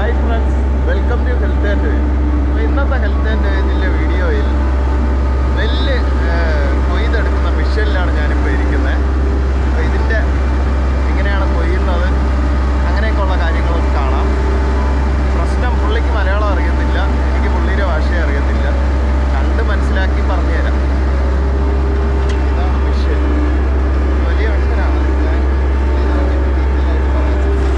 hi friends welcome to health and അപ്പോൾ ഇന്നത്തെ health and ഇതിൻ്റെ വീഡിയോയിൽ നെല്ല് ഏഹ്, കൊയ്തെടുക്കുന്ന മിഷനിലാണ് ഞാനിപ്പോൾ ഇരിക്കുന്നത് അപ്പോൾ ഇതിൻ്റെ എങ്ങനെയാണ് കൊയ്യുന്നത് അങ്ങനെയൊക്കെയുള്ള കാര്യങ്ങളും കാണാം പ്രശ്നം പുള്ളിക്ക് മലയാളം അറിയത്തില്ല എനിക്ക് പുള്ളിയുടെ ഭാഷയെ അറിയത്തില്ല കണ്ട് മനസ്സിലാക്കി പറഞ്ഞുതരാം ഇതാണ് മിഷൻ വലിയ മിഷനാണ് ഞാൻ ഇതിനെപ്പറ്റി detail ആയിട്ട് പറയാം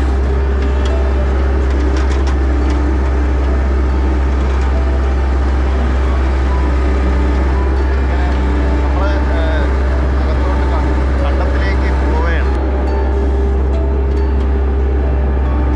നമ്മള് ഏഹ്, അകത്തോട്ട് ക- കണ്ടത്തിലേക്ക് പോവുകയാണ്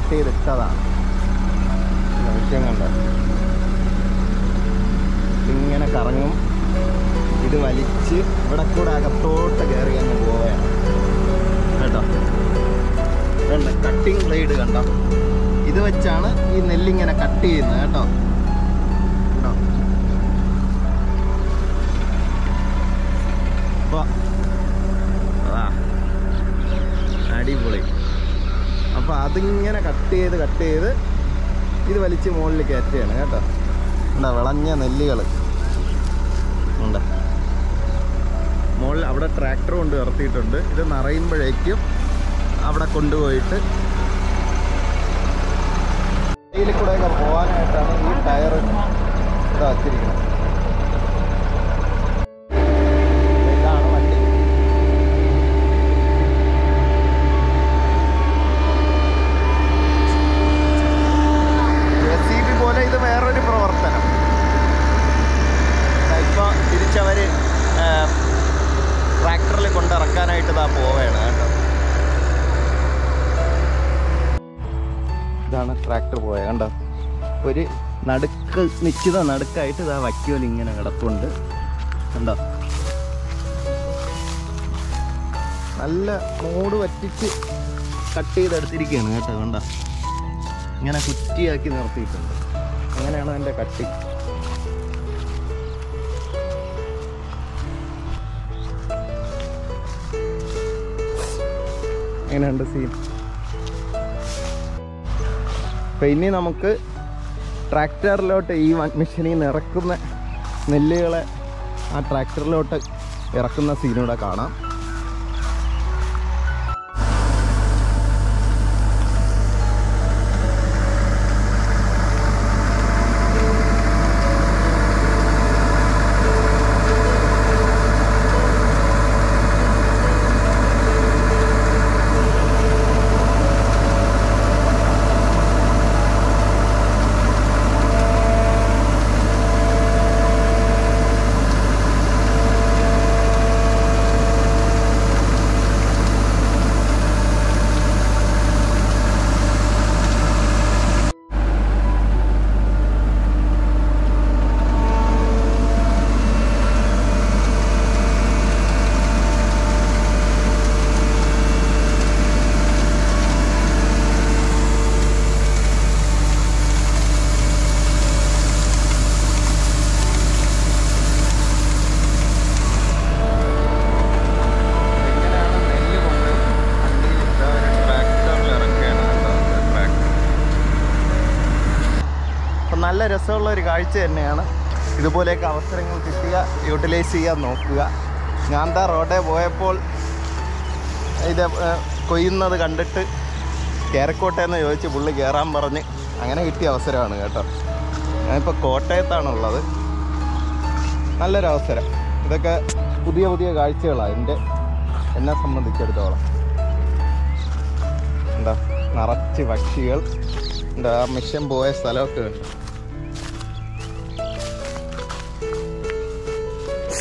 കട്ട് ചെയ്തിട്ടതാണ് വിഷയം കണ്ടോ ഇങ്ങനെ കറങ്ങും ഇത് വലിച്ച് ഇവിടെ കൂടെ അകത്തോട്ട് കയറി അങ്ങ് പോവുകയാണ് കേട്ടോ കണ്ട കട്ടിങ് ബ്ലേഡ് കണ്ടോ ഇത് വെച്ചാണ് ഈ നെല്ലിങ്ങനെ കട്ട് ചെയ്യുന്നത് കേട്ടോ കണ്ടോ അപ്പൊ അതാ അടിപൊളി അപ്പൊ അതിങ്ങനെ കട്ട് ചെയ്ത് കട്ട് ചെയ്ത് ഇത് വലിച്ച് മുകളിൽ കയറ്റുകയാണ് കേട്ടോ എന്താ വിളഞ്ഞ നെല്ലുകൾ ഉണ്ട് മുകളിൽ അവിടെ ട്രാക്ടർ കൊണ്ട് നിർത്തിയിട്ടുണ്ട് ഇത് നിറയുമ്പോഴേക്കും അവിടെ കൊണ്ടുപോയിട്ട് ഇതിൽ കൂടെയൊക്കെ പോകാനായിട്ടാണ് ഈ ടയർ ഇവിടെ വച്ചിരിക്കുന്നത് ഇതാണ് വണ്ടി എസ് സി ബി പോലെ ഇത് വേറൊരു പ്രവർത്തനം ഇപ്പോൾ തിരിച്ചവർ ട്രാക്ടറിൽ കൊണ്ടിറക്കാനായിട്ട് ഇതാ പോവുകയാണ് കേട്ടോ ഇതാണ് ട്രാക്ടർ പോയത് കണ്ടോ ഒരു നടുക്ക് നിശ്ചിത നടുക്കായിട്ട് ഇതാ വയ്ക്കോൽ ഇങ്ങനെ കിടപ്പുണ്ട് കണ്ടോ നല്ല മൂട് വറ്റിച്ച് കട്ട് ചെയ്തെടുത്തിരിക്കുകയാണ് കേട്ടോ കണ്ടോ ഇങ്ങനെ കുറ്റിയാക്കി നിർത്തിയിട്ടുണ്ട് അങ്ങനെയാണ് അതിൻ്റെ കട്ടിങ് എങ്ങനെയുണ്ട് സീൻ അപ്പം ഇനി നമുക്ക് ട്രാക്ടറിലോട്ട് ഈ മെഷീനിൽ നിന്ന് ഇറക്കുന്ന നെല്ലുകളെ ആ ട്രാക്ടറിലോട്ട് ഇറക്കുന്ന സീനൂടെ കാണാം ഇങ്ങനെയാണ് നെല്ല് കൊണ്ട് വണ്ടിയിൽ ഇട്ടാ ഒരു ട്രാക്ടറിൽ ഇറക്കുകയാണ് കേട്ടോ ട്രാക്ടർ അപ്പം നല്ല രസമുള്ള ഒരു കാഴ്ച തന്നെയാണ് ഇതുപോലെയൊക്കെ അവസരങ്ങൾ കിട്ടുക യൂട്ടിലൈസ് ചെയ്യാൻ നോക്കുക ഞാൻ ദാ റോഡേ പോയപ്പോൾ ഇത് ഏ, കൊയ്യുന്നത് കണ്ടിട്ട് കയറിക്കോട്ടെ എന്ന് ചോദിച്ച് പുള്ളി കയറാൻ പറഞ്ഞ് അങ്ങനെ കിട്ടിയ അവസരമാണ് കേട്ടോ ഞാനിപ്പോൾ കോട്ടയത്താണുള്ളത് നല്ലൊരു അവസരം ഇതൊക്കെ പുതിയ പുതിയ കാഴ്ചകളാണ് എൻ്റെ എന്നെ സംബന്ധിച്ചിടത്തോളം എന്താ നിറച്ച് പക്ഷികൾ എന്താ ആ മിഷൻ പോയ സ്ഥലമൊക്കെ ഉണ്ട്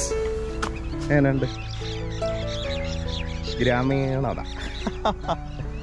എങ്ങനെയുണ്ട് ഗ്രാമീണത